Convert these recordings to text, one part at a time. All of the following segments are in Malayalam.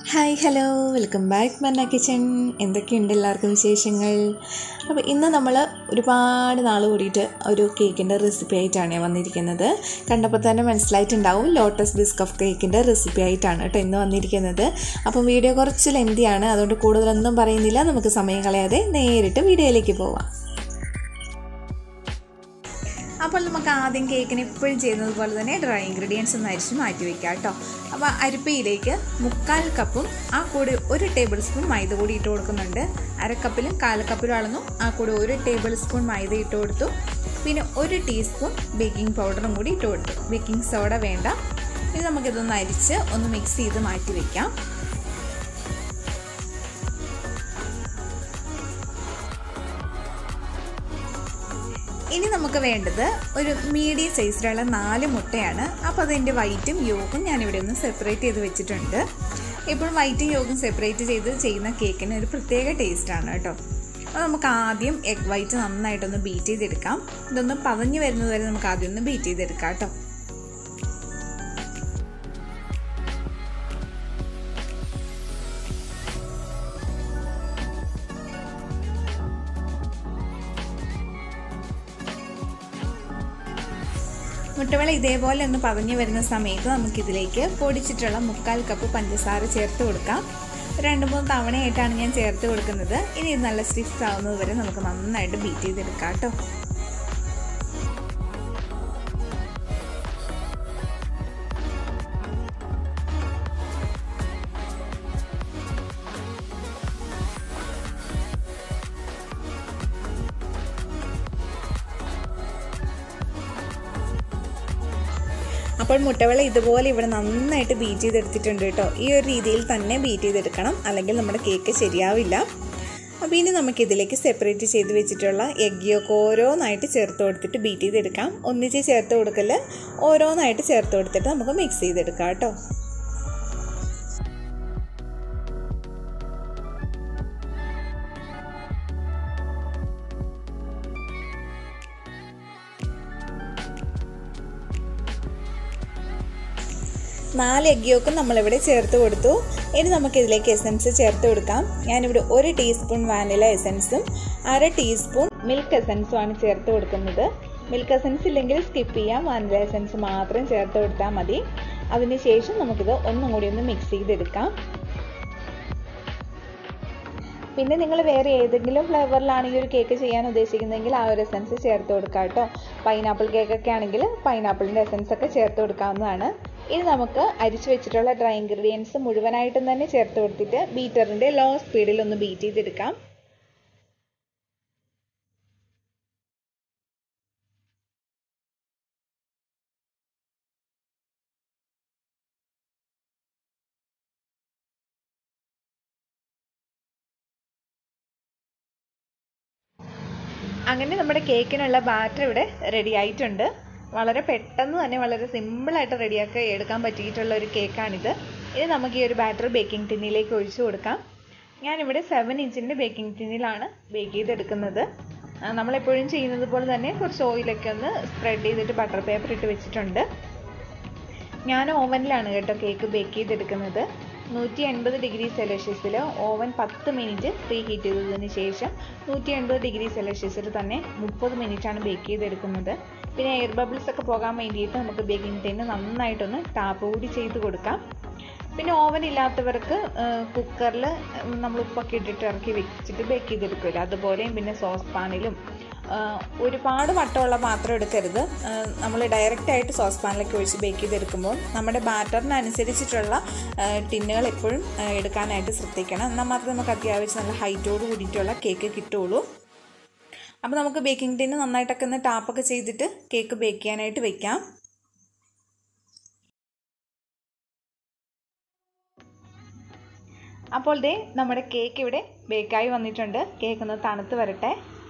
hi hello welcome back Manna kitchen എന്തൊക്കെയുണ്ട് എല്ലാവർക്കും വിശേഷങ്ങൾ അപ്പോൾ ഇന്ന് നമ്മൾ ഒരുപാട് നാൾ കൂടിയിട്ട് ഒരു കേക്കിൻ്റെ റെസിപ്പി ആയിട്ടാണ് വന്നിരിക്കുന്നത് കണ്ടപ്പോൾ തന്നെ മനസ്സിലായിട്ടുണ്ടാവും ലോട്ടസ് ബിസ്കഫ് കേക്കിൻ്റെ റെസിപ്പി ആയിട്ടാണ് കേട്ടോ ഇന്ന് വന്നിരിക്കുന്നത് അപ്പം വീഡിയോ കുറച്ച് ലെന്തിയാണ് അതുകൊണ്ട് കൂടുതലൊന്നും പറയുന്നില്ല നമുക്ക് സമയം കളയാതെ നേരിട്ട് വീഡിയോയിലേക്ക് പോവാം അപ്പോൾ നമുക്ക് ആദ്യം കേക്കിന് എപ്പോഴും ചെയ്യുന്നത് പോലെ തന്നെ ഡ്രൈ ഇൻഗ്രീഡിയൻസ് ഒന്ന് അരിച്ച് മാറ്റി വയ്ക്കാം കേട്ടോ അപ്പോൾ അരിപ്പയിലേക്ക് മുക്കാൽ കപ്പും ആ കൂടി ഒരു ടേബിൾ സ്പൂൺ മൈദ കൂടി ഇട്ട് കൊടുക്കുന്നുണ്ട് അരക്കപ്പിലും കാൽ കപ്പിലും അളന്നു ആ കൂടി ഒരു ടേബിൾ സ്പൂൺ മൈദ ഇട്ട് കൊടുത്തു പിന്നെ ഒരു ടീസ്പൂൺ ബേക്കിംഗ് പൗഡറും കൂടി ഇട്ട് കൊടുത്തു ബേക്കിംഗ് സോഡ വേണ്ട ഇനി നമുക്കിതൊന്ന് അരിച്ച് ഒന്ന് മിക്സ് ചെയ്ത് മാറ്റി വയ്ക്കാം ഇനി നമുക്ക് വേണ്ടത് ഒരു മീഡിയം സൈസിലുള്ള നാല് മുട്ടയാണ് അപ്പോൾ അതിൻ്റെ വൈറ്റും യോഗും ഞാനിവിടെ ഒന്ന് സെപ്പറേറ്റ് ചെയ്ത് വെച്ചിട്ടുണ്ട് ഇപ്പോൾ വൈറ്റും യോഗും സെപ്പറേറ്റ് ചെയ്ത് ചെയ്യുന്ന കേക്കിന് ഒരു പ്രത്യേക ടേസ്റ്റാണ് കേട്ടോ അപ്പോൾ നമുക്ക് ആദ്യം എഗ് വൈറ്റ് നന്നായിട്ടൊന്ന് ബീറ്റ് ചെയ്തെടുക്കാം ഇതൊന്ന് പതഞ്ഞ് വരുന്നത് വരെ നമുക്ക് ആദ്യം ഒന്ന് ബീറ്റ് ചെയ്തെടുക്കാം കേട്ടോ മുട്ടവെള ഇതേപോലെ ഒന്ന് പതഞ്ഞു വരുന്ന സമയത്ത് നമുക്കിതിലേക്ക് പൊടിച്ചിട്ടുള്ള മുക്കാൽ കപ്പ് പഞ്ചസാര ചേർത്ത് കൊടുക്കാം രണ്ട് മൂന്ന് തവണയായിട്ടാണ് ഞാൻ ചേർത്ത് കൊടുക്കുന്നത് ഇനി ഇത് നല്ല സ്റ്റിഫ് ആവുന്നത് വരെ നമുക്ക് നന്നായിട്ട് ബീറ്റ് ചെയ്തെടുക്കാം കേട്ടോ അപ്പോൾ മുട്ടവെള്ള ഇതുപോലെ ഇവിടെ നന്നായിട്ട് ബീറ്റ് ചെയ്തെടുത്തിട്ടുണ്ട് കേട്ടോ ഈ ഒരു രീതിയിൽ തന്നെ ബീറ്റ് ചെയ്തെടുക്കണം അല്ലെങ്കിൽ നമ്മുടെ കേക്ക് ശരിയാവില്ല അപ്പോൾ ഇനി നമുക്കിതിലേക്ക് സെപ്പറേറ്റ് ചെയ്ത് വെച്ചിട്ടുള്ള എഗ് യോക്ക് ഓരോന്നായിട്ട് ചേർത്ത് കൊടുത്തിട്ട് ബീറ്റ് ചെയ്തെടുക്കാം ഒന്നിച്ച് ചേർത്ത് കൊടുക്കൽ ഓരോന്നായിട്ട് ചേർത്ത് കൊടുത്തിട്ട് നമുക്ക് മിക്സ് ചെയ്തെടുക്കാം കേട്ടോ നാല് എഗ് യോക്കും നമ്മളിവിടെ ചേർത്ത് കൊടുത്തു ഇനി നമുക്കിതിലേക്ക് എസൻസ് ചേർത്ത് കൊടുക്കാം ഞാനിവിടെ ഒരു ടീസ്പൂൺ വാനില എസൻസും അര ടീസ്പൂൺ മിൽക്ക് എസൻസും ആണ് ചേർത്ത് കൊടുക്കുന്നത് മിൽക്ക് എസൻസ് ഇല്ലെങ്കിൽ സ്കിപ്പ് ചെയ്യാം വാനില എസൻസ് മാത്രം ചേർത്ത് കൊടുത്താൽ മതി അതിനുശേഷം നമുക്കിത് ഒന്നും കൂടി ഒന്ന് മിക്സ് ചെയ്തെടുക്കാം പിന്നെ നിങ്ങൾ വേറെ ഏതെങ്കിലും ഫ്ലേവറിലാണ് ഈ ഒരു കേക്ക് ചെയ്യാൻ ഉദ്ദേശിക്കുന്നതെങ്കിൽ ആ ഒരു എസൻസ് ചേർത്ത് കൊടുക്കാം കേട്ടോ പൈനാപ്പിൾ കേക്കൊക്കെ ആണെങ്കിൽ പൈനാപ്പിളിൻ്റെ എസൻസ് ഒക്കെ ചേർത്ത് കൊടുക്കാവുന്നതാണ് ഇനി നമുക്ക് അരിച്ചു വെച്ചിട്ടുള്ള ഡ്രൈ ഇൻഗ്രീഡിയൻസ് മുഴുവനായിട്ടും തന്നെ ചേർത്ത് കൊടുത്തിട്ട് ബീറ്ററിൻ്റെ ലോ സ്പീഡിൽ ഒന്ന് ബീറ്റ് ചെയ്തെടുക്കാം അങ്ങനെ നമ്മുടെ കേക്കിനുള്ള ബാറ്റർ ഇവിടെ റെഡി ആയിട്ടുണ്ട് വളരെ പെട്ടെന്ന് തന്നെ വളരെ സിമ്പിളായിട്ട് റെഡിയാക്കി എടുക്കാൻ പറ്റിയിട്ടുള്ള ഒരു കേക്കാണിത് ഇനി നമുക്ക് ഈ ഒരു ബാറ്റർ ബേക്കിംഗ് ടിന്നിലേക്ക് ഒഴിച്ചു കൊടുക്കാം ഞാനിവിടെ സെവൻ ഇഞ്ചിൻ്റെ ബേക്കിംഗ് ടിന്നിലാണ് ബേക്ക് ചെയ്തെടുക്കുന്നത് നമ്മളെപ്പോഴും ചെയ്യുന്നത് പോലെ തന്നെ കുറച്ച് ഓയിലൊക്കെ ഒന്ന് സ്പ്രെഡ് ചെയ്തിട്ട് ബട്ടർ പേപ്പർ ഇട്ട് വെച്ചിട്ടുണ്ട് ഞാൻ ഓവനിലാണ് കേട്ടോ കേക്ക് ബേക്ക് ചെയ്തെടുക്കുന്നത് നൂറ്റി എൺപത് ഡിഗ്രി സെൽഷ്യസിൽ ഓവൻ പത്ത് മിനിറ്റ് പ്രീ ഹീറ്റ് ചെയ്തതിന് ശേഷം നൂറ്റി എൺപത് ഡിഗ്രി സെൽഷ്യസിൽ തന്നെ മുപ്പത് മിനിറ്റാണ് ബേക്ക് ചെയ്തെടുക്കുന്നത് പിന്നെ എയർ ബബിൾസ് ഒക്കെ പോകാൻ വേണ്ടിയിട്ട് നമുക്ക് ബേക്കിംഗ് ടിന്ന് നന്നായിട്ടൊന്ന് ടാപ്പ് കൂടി ചെയ്ത് കൊടുക്കാം പിന്നെ ഓവൻ ഇല്ലാത്തവർക്ക് കുക്കറിൽ നമ്മൾ ഉപ്പൊക്കെ ഇട്ടിട്ട് ഇറക്കി വെച്ചിട്ട് ബേക്ക് ചെയ്തെടുക്കില്ല അതുപോലെയും പിന്നെ സോസ് പാനിലും ഒരുപാട് വട്ടമുള്ള പാത്രം എടുക്കരുത് നമ്മൾ ഡയറക്റ്റ് ആയിട്ട് സോസ് പാനിലേക്ക് ഒഴിച്ച് ബേക്ക് ചെയ്തെടുക്കുമ്പോൾ നമ്മുടെ ബാറ്ററിനനുസരിച്ചിട്ടുള്ള ടിന്നുകൾ എപ്പോഴും എടുക്കാനായിട്ട് ശ്രദ്ധിക്കണം എന്നാൽ മാത്രമേ നമുക്ക് അത്യാവശ്യം നല്ല ഹൈറ്റോട് കൂടിയിട്ടുള്ള കേക്ക് കിട്ടുള്ളൂ അപ്പോൾ നമുക്ക് ബേക്കിംഗ് ടിന്ന് നന്നായിട്ടൊക്കെ ഒന്ന് ടാപ്പൊക്കെ ചെയ്തിട്ട് കേക്ക് ബേക്ക് ചെയ്യാനായിട്ട് വെക്കാം അപ്പോൾ ദേ നമ്മുടെ കേക്ക് ഇവിടെ ബേക്കായി വന്നിട്ടുണ്ട് കേക്ക് ഒന്ന് തണുത്ത് വരട്ടെ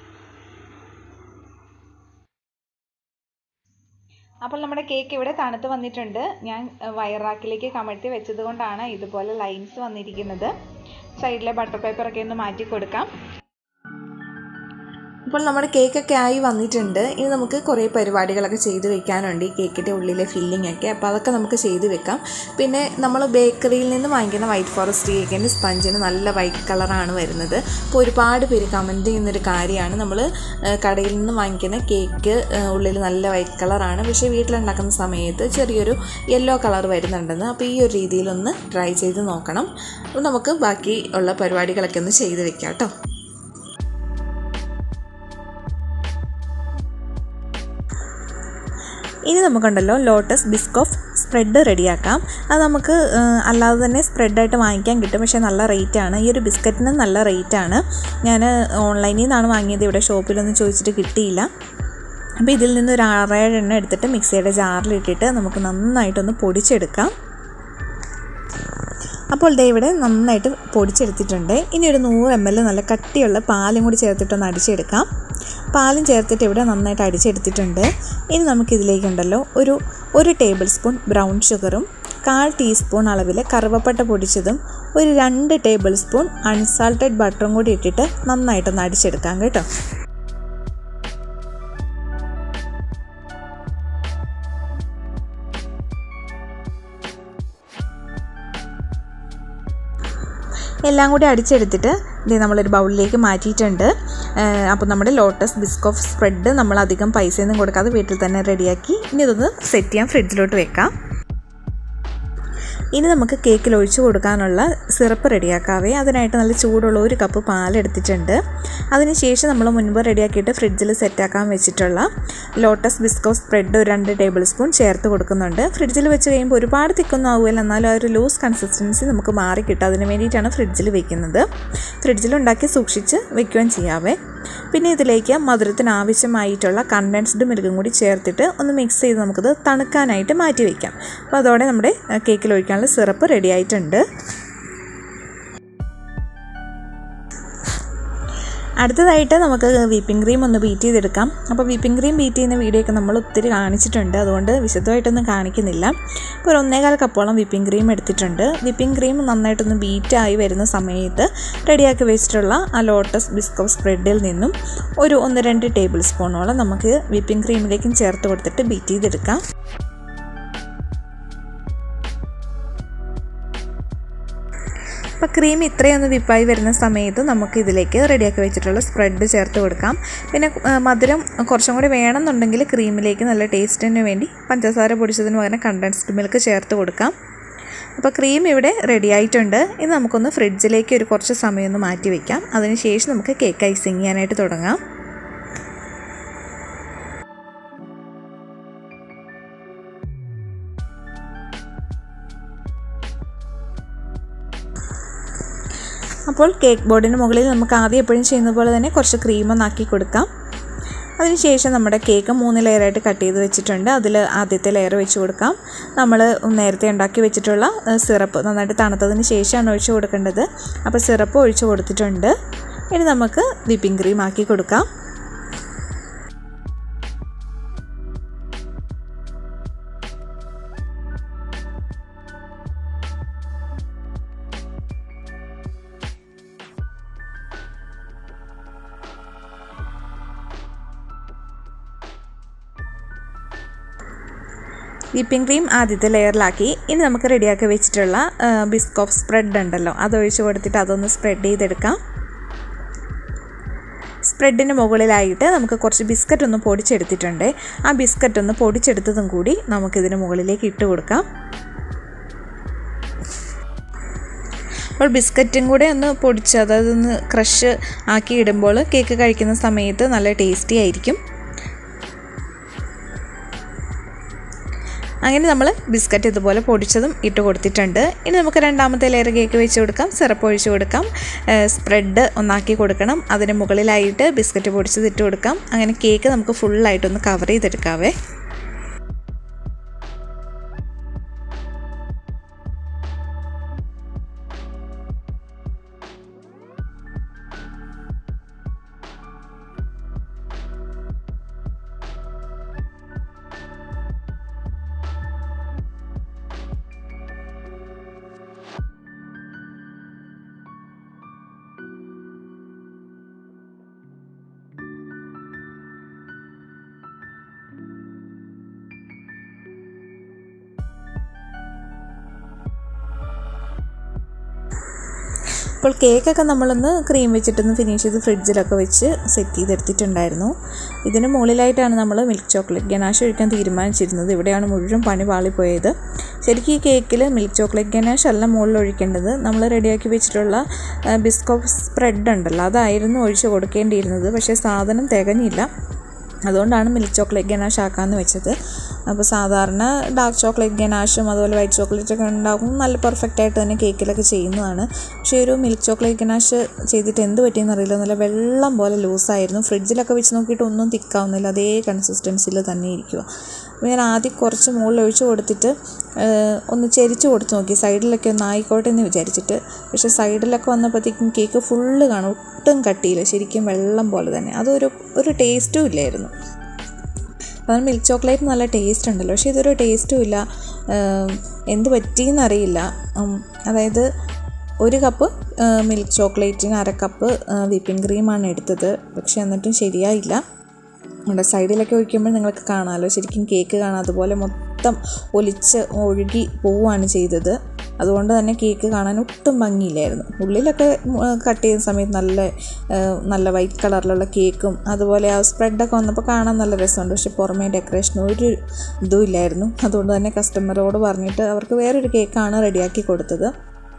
അപ്പോൾ നമ്മുടെ കേക്ക് ഇവിടെ തണുത്ത് വന്നിട്ടുണ്ട് ഞാൻ വയറാക്കിലേക്ക് കമഴ്ത്തി വെച്ചത് കൊണ്ടാണ് ഇതുപോലെ ലൈൻസ് വന്നിരിക്കുന്നത് സൈഡിലെ ബട്ടർ പേപ്പറൊക്കെ ഒന്ന് മാറ്റി കൊടുക്കാം അപ്പോൾ നമ്മുടെ കേക്കൊക്കെ ആയി വന്നിട്ടുണ്ട് ഇനി നമുക്ക് കുറേ പരിപാടികളൊക്കെ ചെയ്ത് വെക്കാനുണ്ട് ഈ കേക്കിൻ്റെ ഉള്ളിലെ ഫില്ലിംഗ് ഒക്കെ അപ്പോൾ അതൊക്കെ നമുക്ക് ചെയ്ത് വെക്കാം പിന്നെ നമ്മൾ ബേക്കറിയിൽ നിന്ന് വാങ്ങിക്കുന്ന വൈറ്റ് ഫോറസ്റ്റ് കേക്കിൻ്റെ സ്പഞ്ചിന് നല്ല വൈറ്റ് കളറാണ് വരുന്നത് അപ്പോൾ ഒരുപാട് പേര് കമൻറ്റ് ചെയ്യുന്നൊരു കാര്യമാണ് നമ്മൾ കടയിൽ നിന്ന് വാങ്ങിക്കുന്ന കേക്ക് ഉള്ളിൽ നല്ല വൈറ്റ് കളറാണ് പക്ഷേ വീട്ടിലുണ്ടാക്കുന്ന സമയത്ത് ചെറിയൊരു യെല്ലോ കളർ വരുന്നുണ്ടെന്ന് അപ്പോൾ ഈ ഒരു രീതിയിലൊന്ന് ട്രൈ ചെയ്ത് നോക്കണം അപ്പോൾ നമുക്ക് ബാക്കി ഉള്ള പരിപാടികളൊക്കെ ഒന്ന് ചെയ്ത് വെക്കാം കേട്ടോ ഇനി നമുക്കുണ്ടല്ലോ ലോട്ടസ് ബിസ്കോഫ് സ്പ്രെഡ് റെഡിയാക്കാം അത് നമുക്ക് അല്ലാതെ തന്നെ സ്പ്രെഡായിട്ട് വാങ്ങിക്കാൻ കിട്ടും പക്ഷേ നല്ല റേറ്റാണ് ഈ ഒരു ബിസ്ക്കറ്റിന് നല്ല റേറ്റാണ് ഞാൻ ഓൺലൈനിൽ നിന്നാണ് വാങ്ങിയത് ഇവിടെ ഷോപ്പിലൊന്നും ചോദിച്ചിട്ട് കിട്ടിയില്ല അപ്പോൾ ഇതിൽ നിന്ന് ഒരു ആറേഴ് എണ്ണ എടുത്തിട്ട് മിക്സിയുടെ ജാറിലിട്ടിട്ട് നമുക്ക് നന്നായിട്ടൊന്ന് പൊടിച്ചെടുക്കാം അപ്പോൾ ദേ ഇവിടെ നന്നായിട്ട് പൊടിച്ചെടുത്തിട്ടുണ്ട് ഇനി ഒരു നൂറ് എം എൽ നല്ല കട്ടിയുള്ള പാലും കൂടി ചേർത്തിട്ടൊന്ന് അടിച്ചെടുക്കാം പാലും ചേർത്തിട്ട് ഇവിടെ നന്നായിട്ട് അടിച്ചെടുത്തിട്ടുണ്ട് ഇനി നമുക്കിതിലേക്കുണ്ടല്ലോ ഒരു ഒരു ടേബിൾ സ്പൂൺ ബ്രൗൺ ഷുഗറും കാൽ ടീസ്പൂൺ അളവിൽ കറുവപ്പട്ട പൊടിച്ചതും ഒരു രണ്ട് ടേബിൾ സ്പൂൺ അൺസാൾട്ടഡ് ബട്ടറും കൂടി ഇട്ടിട്ട് നന്നായിട്ടൊന്ന് അടിച്ചെടുക്കാം കേട്ടോ എല്ലാം കൂടി അടിച്ചെടുത്തിട്ട് ഇത് നമ്മളൊരു ബൗളിലേക്ക് മാറ്റിയിട്ടുണ്ട് അപ്പോൾ നമ്മുടെ ലോട്ടസ് ബിസ്കോഫ് സ്പ്രെഡ് നമ്മൾ അധികം പൈസയൊന്നും കൊടുക്കാതെ വീട്ടിൽ തന്നെ റെഡിയാക്കി ഇനി ഇതൊന്ന് സെറ്റ് ചെയ്യാൻ ഫ്രിഡ്ജിലോട്ട് വെക്കാം ഇനി നമുക്ക് കേക്കിൽ ഒഴിച്ചു കൊടുക്കാനുള്ള സിറപ്പ് റെഡിയാക്കാവേ അതിനായിട്ട് നല്ല ചൂടുള്ള ഒരു കപ്പ് പാലെടുത്തിട്ടുണ്ട് അതിനുശേഷം നമ്മൾ മുൻപ് റെഡിയാക്കിയിട്ട് ഫ്രിഡ്ജിൽ സെറ്റാക്കാൻ വെച്ചിട്ടുള്ള ലോട്ടസ് ബിസ്കോ സ്പ്രെഡ് ഒരു രണ്ട് ടേബിൾ സ്പൂൺ ചേർത്ത് കൊടുക്കുന്നുണ്ട് ഫ്രിഡ്ജിൽ വെച്ച് കഴിയുമ്പോൾ ഒരുപാട് തിക്കൊന്നും ആവുമല്ലോ എന്നാലും ആ ഒരു ലൂസ് കൺസിസ്റ്റൻസി നമുക്ക് മാറി കിട്ടും അതിന് വേണ്ടിയിട്ടാണ് ഫ്രിഡ്ജിൽ വെക്കുന്നത് ഫ്രിഡ്ജിൽ ഉണ്ടാക്കി സൂക്ഷിച്ച് വെക്കുകയും ചെയ്യാവേ പിന്നെ ഇതിലേക്ക് മധുരത്തിന് ആവശ്യമായിട്ടുള്ള കണ്ടൻസ്ഡ് മിൽക്കും കൂടി ചേർത്തിട്ട് ഒന്ന് മിക്സ് ചെയ്ത് നമുക്കത് തണുക്കാനായിട്ട് മാറ്റി വയ്ക്കാം അപ്പോൾ അതോടെ നമ്മുടെ കേക്കിൽ ഒഴിക്കാനുള്ള സിറപ്പ് റെഡി ആയിട്ടുണ്ട് അടുത്തതായിട്ട് നമുക്ക് വിപ്പിംഗ് ക്രീം ഒന്ന് ബീറ്റ് ചെയ്തെടുക്കാം അപ്പോൾ വിപ്പിംഗ് ക്രീം ബീറ്റ് ചെയ്യുന്ന വീഡിയോ ഒക്കെ നമ്മൾ ഒത്തിരി കാണിച്ചിട്ടുണ്ട് അതുകൊണ്ട് വിശദമായിട്ടൊന്നും കാണിക്കുന്നില്ല ഇപ്പോൾ ഒരു ഒന്നേകാൽ കപ്പോളം വിപ്പിംഗ് ക്രീം എടുത്തിട്ടുണ്ട് വിപ്പിംഗ് ക്രീം നന്നായിട്ടൊന്ന് ബീറ്റായി വരുന്ന സമയത്ത് റെഡിയാക്കി വെച്ചിട്ടുള്ള ആ ലോട്ടസ് ബിസ്കോ സ്പ്രെഡിൽ നിന്നും ഒരു ഒന്ന് രണ്ട് ടേബിൾ സ്പൂണോളം നമുക്ക് വിപ്പിംഗ് ക്രീമിലേക്കും ചേർത്ത് കൊടുത്തിട്ട് ബീറ്റ് ചെയ്തെടുക്കാം അപ്പോൾ ക്രീം ഇത്രയൊന്ന് വിപ്പായി വരുന്ന സമയത്ത് നമുക്ക് ഇതിലേക്ക് റെഡിയാക്കി വെച്ചിട്ടുള്ള സ്പ്രെഡ് ചേർത്ത് കൊടുക്കാം പിന്നെ മധുരം കുറച്ചും കൂടി വേണമെന്നുണ്ടെങ്കിൽ ക്രീമിലേക്ക് നല്ല ടേസ്റ്റിന് വേണ്ടി പഞ്ചസാര പൊടിച്ചതിന് പകരം കണ്ടൻസ്ഡ് മിൽക്ക് ചേർത്ത് കൊടുക്കാം അപ്പോൾ ക്രീം ഇവിടെ റെഡി ആയിട്ടുണ്ട് ഇത് നമുക്കൊന്ന് ഫ്രിഡ്ജിലേക്ക് ഒരു കുറച്ച് സമയം ഒന്ന് മാറ്റി വയ്ക്കാം അതിനുശേഷം നമുക്ക് കേക്ക് ഐസിങ് ചെയ്യാനായിട്ട് തുടങ്ങാം അപ്പോൾ കേക്ക് ബോർഡിന് മുകളിൽ നമുക്ക് ആദ്യം എപ്പോഴും ചെയ്യുന്ന പോലെ തന്നെ കുറച്ച് ക്രീം ഒന്നാക്കി കൊടുക്കാം അതിനുശേഷം നമ്മുടെ കേക്ക് മൂന്ന് ലെയറായിട്ട് കട്ട് ചെയ്ത് വെച്ചിട്ടുണ്ട് അതിൽ ആദ്യത്തെ ലെയർ വെച്ച് കൊടുക്കാം നമ്മൾ നേരത്തെ ഉണ്ടാക്കി വെച്ചിട്ടുള്ള സിറപ്പ് നന്നായിട്ട് തണുത്തതിന് ശേഷമാണ് ഒഴിച്ച് കൊടുക്കേണ്ടത് അപ്പോൾ സിറപ്പ് ഒഴിച്ച് കൊടുത്തിട്ടുണ്ട് ഇനി നമുക്ക് വിപ്പിംഗ് ക്രീം ആക്കി കൊടുക്കാം വിപ്പിംഗ് ക്രീം ആദ്യത്തെ ലെയറിലാക്കി ഇനി നമുക്ക് റെഡിയാക്കി വെച്ചിട്ടുള്ള ബിസ്കോഫ് സ്പ്രെഡ് ഉണ്ടല്ലോ അതൊഴിച്ച് കൊടുത്തിട്ട് അതൊന്ന് സ്പ്രെഡ് ചെയ്തെടുക്കാം സ്പ്രെഡിന് മുകളിലായിട്ട് നമുക്ക് കുറച്ച് ബിസ്ക്കറ്റ് ഒന്ന് പൊടിച്ചെടുത്തിട്ടുണ്ട് ആ ബിസ്ക്കറ്റ് ഒന്ന് പൊടിച്ചെടുത്തതും കൂടി നമുക്കിതിന് മുകളിലേക്ക് ഇട്ട് കൊടുക്കാം അപ്പോൾ ബിസ്ക്കറ്റും കൂടെ ഒന്ന് പൊടിച്ച് അതായത് ഒന്ന് ക്രഷ് ആക്കി ഇടുമ്പോൾ കേക്ക് കഴിക്കുന്ന സമയത്ത് നല്ല ടേസ്റ്റി ആയിരിക്കും അങ്ങനെ നമ്മൾ ബിസ്ക്കറ്റ് ഇതുപോലെ പൊടിച്ചതും ഇട്ട് കൊടുത്തിട്ടുണ്ട് ഇനി നമുക്ക് രണ്ടാമത്തെ ലെയർ കേക്ക് വെച്ച് കൊടുക്കാം സിറപ്പ് ഒഴിച്ച് കൊടുക്കാം സ്പ്രെഡ് ഒന്നാക്കി കൊടുക്കണം അതിന് മുകളിലായിട്ട് ബിസ്ക്കറ്റ് പൊടിച്ചത് ഇട്ട് കൊടുക്കാം അങ്ങനെ കേക്ക് നമുക്ക് ഫുള്ളായിട്ടൊന്ന് കവർ ചെയ്തെടുക്കാവേ അപ്പോൾ കേക്കൊക്കെ നമ്മളൊന്ന് ക്രീം വെച്ചിട്ടൊന്ന് ഫിനിഷ് ചെയ്ത് ഫ്രിഡ്ജിലൊക്കെ വെച്ച് സെറ്റ് ചെയ്തെടുത്തിട്ടുണ്ടായിരുന്നു ഇതിന് മുകളിലായിട്ടാണ് നമ്മൾ മിൽക്ക് ചോക്ലേറ്റ് ഗനാഷ് ഒഴിക്കാൻ തീരുമാനിച്ചിരുന്നത് ഇവിടെയാണ് മുഴുവൻ പണി പാളിപ്പോയത് ശരിക്കും ഈ കേക്കിൽ മിൽക്ക് ചോക്ലേറ്റ് ഗനാഷ് അല്ല മുകളിൽ ഒഴിക്കേണ്ടത് നമ്മൾ റെഡിയാക്കി വെച്ചിട്ടുള്ള ബിസ്കോ സ്പ്രെഡ് ഉണ്ടല്ലോ അതായിരുന്നു ഒഴിച്ച് കൊടുക്കേണ്ടിയിരുന്നത് പക്ഷേ സാധനം തികഞ്ഞില്ല അതുകൊണ്ടാണ് മിൽക്ക് ചോക്ലേറ്റ് ഗനാഷ് ആക്കാമെന്ന് വെച്ചത് അപ്പോൾ സാധാരണ ഡാർക്ക് ചോക്ലേറ്റ് ഗനാഷും അതുപോലെ വൈറ്റ് ചോക്ലേറ്റ് ഒക്കെ ഉണ്ടാക്കും നല്ല പെർഫെക്റ്റ് ആയിട്ട് തന്നെ കേക്കിലൊക്കെ ചെയ്യുന്നതാണ് പക്ഷേ ഒരു മിൽക്ക് ചോക്ലേറ്റ് ഗനാഷ് ചെയ്തിട്ട് എന്ത് പറ്റിയെന്ന് അറിയില്ല നല്ല വെള്ളം പോലെ ലൂസായിരുന്നു ഫ്രിഡ്ജിലൊക്കെ വെച്ച് നോക്കിയിട്ട് ഒന്നും തിക്കാവുന്നില്ല അതേ കൺസിസ്റ്റൻസിയിൽ തന്നെ ഇരിക്കുക അപ്പോൾ ഞാൻ ആദ്യം കുറച്ച് മുകളിൽ ഒഴിച്ച് കൊടുത്തിട്ട് ഒന്ന് ചെരിച്ച് കൊടുത്ത് നോക്കി സൈഡിലൊക്കെ ഒന്ന് ആയിക്കോട്ടെ എന്ന് വിചാരിച്ചിട്ട് പക്ഷേ സൈഡിലൊക്കെ വന്നപ്പോഴത്തേക്കും കേക്ക് ഫുള്ള് കാണും ഒട്ടും കട്ടിയില്ല ശരിക്കും വെള്ളം പോലെ തന്നെ അതൊരു ഒരു ടേസ്റ്റും ഇല്ലായിരുന്നു അത് മിൽക്ക് ചോക്ലേറ്റ് നല്ല ടേസ്റ്റ് ഉണ്ടല്ലോ പക്ഷേ ഇതൊരു ടേസ്റ്റും ഇല്ല എന്ത് പറ്റിയെന്നറിയില്ല അതായത് ഒരു കപ്പ് മിൽക്ക് ചോക്ലേറ്റിന് അര കപ്പ് വിപ്പിംഗ് ക്രീമാണ് എടുത്തത് പക്ഷേ എന്നിട്ടും ശരിയായില്ല നമ്മുടെ സൈഡിലൊക്കെ ഒഴിക്കുമ്പോൾ നിങ്ങൾക്ക് കാണാമല്ലോ ശരിക്കും കേക്ക് കാണാം അതുപോലെ മൊത്തം ഒലിച്ച് ഒഴുകി പോവുകയാണ് ചെയ്തത് അതുകൊണ്ട് തന്നെ കേക്ക് കാണാൻ ഒട്ടും ഭംഗിയില്ലായിരുന്നു ഉള്ളിലൊക്കെ കട്ട് ചെയ്യുന്ന സമയത്ത് നല്ല നല്ല വൈറ്റ് കളറിലുള്ള കേക്കും അതുപോലെ ആ സ്പ്രെഡൊക്കെ വന്നപ്പോൾ കാണാൻ നല്ല രസമുണ്ട് പക്ഷെ പുറമേ ഡെക്കറേഷൻ ഒരു ഇതും ഇല്ലായിരുന്നു അതുകൊണ്ട് തന്നെ കസ്റ്റമറോട് പറഞ്ഞിട്ട് അവർക്ക് വേറൊരു കേക്കാണ് റെഡിയാക്കി കൊടുത്തത്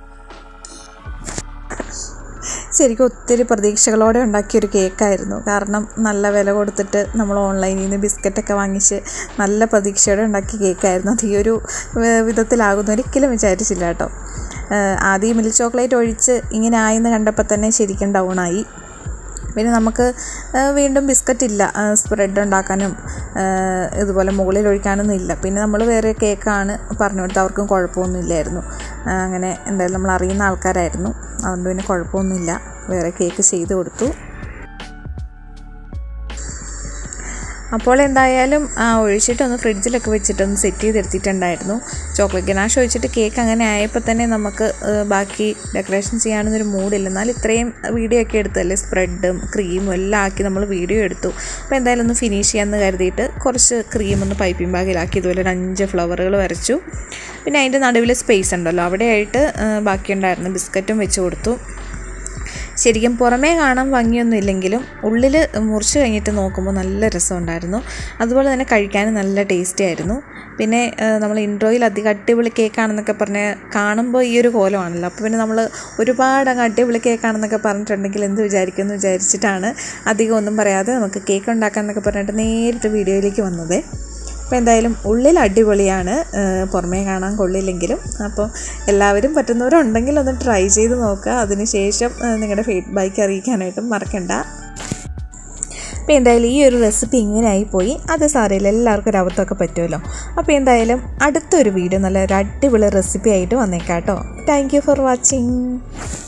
ശരിക്കും ഒത്തിരി പ്രതീക്ഷകളോടെ ഉണ്ടാക്കിയൊരു കേക്കായിരുന്നു കാരണം നല്ല വില കൊടുത്തിട്ട് നമ്മൾ ഓൺലൈനിൽ നിന്ന് ബിസ്ക്കറ്റൊക്കെ വാങ്ങിച്ച് നല്ല പ്രതീക്ഷയോടെ ഉണ്ടാക്കിയ കേക്കായിരുന്നു അത് ഈ ഒരു വിധത്തിലാകുന്നു ഒരിക്കലും വിചാരിച്ചില്ല കേട്ടോ ആദ്യം മിൽക്ക് ചോക്ലേറ്റ് ഒഴിച്ച് ഇങ്ങനെ ആയെന്ന് കണ്ടപ്പോൾ തന്നെ ശരിക്കും ഡൗണായി പിന്നെ നമുക്ക് വീണ്ടും ബിസ്ക്കറ്റ് ഇല്ല സ്പ്രെഡ് ഉണ്ടാക്കാനും ഇതുപോലെ മുകളിൽ ഒഴിക്കാനൊന്നും ഇല്ല പിന്നെ നമ്മൾ വേറെ കേക്കാണ് പറഞ്ഞു കൊടുത്തത് അവർക്കും കുഴപ്പമൊന്നുമില്ലായിരുന്നു അങ്ങനെ എന്തായാലും നമ്മൾ അറിയുന്ന ആൾക്കാരായിരുന്നു അതുകൊണ്ട് പിന്നെ കുഴപ്പമൊന്നുമില്ല വേറെ കേക്ക് ചെയ്ത് കൊടുത്തു അപ്പോൾ എന്തായാലും ഒഴിച്ചിട്ടൊന്ന് ഫ്രിഡ്ജിലൊക്കെ വെച്ചിട്ടൊന്ന് സെറ്റ് ചെയ്തെടുത്തിട്ടുണ്ടായിരുന്നു ചോക്ലേറ്റ് ഗനാഷ് ഒഴിച്ചിട്ട് കേക്ക് അങ്ങനെ ആയപ്പോൾ തന്നെ നമുക്ക് ബാക്കി ഡെക്കറേഷൻ ചെയ്യാനൊന്നൊരു മൂഡില്ല എന്നാൽ ഇത്രയും വീഡിയോ ഒക്കെ എടുത്തല്ലേ സ്പ്രെഡും ക്രീമും എല്ലാം ആക്കി നമ്മൾ വീഡിയോ എടുത്തു അപ്പോൾ എന്തായാലും ഒന്ന് ഫിനിഷ് ചെയ്യാമെന്ന് കരുതിയിട്ട് കുറച്ച് ക്രീം ഒന്ന് പൈപ്പിംഗ് ബാഗിലാക്കി ഇതുപോലെ ഒരു അഞ്ച് ഫ്ലവറുകൾ വരച്ചു പിന്നെ അതിൻ്റെ നടുവിൽ സ്പേസ് ഉണ്ടല്ലോ അവിടെയായിട്ട് ബാക്കിയുണ്ടായിരുന്ന ബിസ്ക്കറ്റും വെച്ച് കൊടുത്തു ശരിക്കും പുറമേ കാണാൻ ഭംഗിയൊന്നും ഇല്ലെങ്കിലും ഉള്ളിൽ മുറിച്ച് കഴിഞ്ഞിട്ട് നോക്കുമ്പോൾ നല്ല രസമുണ്ടായിരുന്നു അതുപോലെ തന്നെ കഴിക്കാനും നല്ല ടേസ്റ്റി ആയിരുന്നു പിന്നെ നമ്മൾ ഇൻട്രോയിൽ അധികം അടിപൊളി കേക്കാണെന്നൊക്കെ പറഞ്ഞ് കാണുമ്പോൾ ഈ ഒരു കോലമാണല്ലോ അപ്പോൾ പിന്നെ നമ്മൾ ഒരുപാട് അങ്ങ് അടിപൊളി കേക്കാണെന്നൊക്കെ പറഞ്ഞിട്ടുണ്ടെങ്കിൽ എന്ത് വിചാരിക്കുമെന്ന് വിചാരിച്ചിട്ടാണ് അധികം ഒന്നും പറയാതെ നമുക്ക് കേക്ക് ഉണ്ടാക്കാമെന്നൊക്കെ പറഞ്ഞിട്ട് നേരിട്ട് വീഡിയോയിലേക്ക് വന്നത് അപ്പോൾ എന്തായാലും ഉള്ളിൽ അടിപൊളിയാണ് പുറമേ കാണാൻ കൊള്ളില്ലെങ്കിലും അപ്പോൾ എല്ലാവരും പറ്റുന്നവരുണ്ടെങ്കിൽ ഒന്ന് ട്രൈ ചെയ്ത് നോക്കുക അതിനുശേഷം നിങ്ങളുടെ ഫീഡ്ബാക്ക് അറിയിക്കാനായിട്ടും മറക്കണ്ട അപ്പോൾ എന്തായാലും ഈ ഒരു റെസിപ്പി ഇങ്ങനെയായി പോയി അത് സാരമില്ല എല്ലാവർക്കും ഒരു അബദ്ധമൊക്കെ പറ്റുമല്ലോ അപ്പോൾ എന്തായാലും അടുത്തൊരു വീഡിയോ നല്ല ഒരു അടിപൊളി റെസിപ്പി ആയിട്ട് വന്നേക്കാം കേട്ടോ താങ്ക് യു ഫോർ വാച്ചിങ്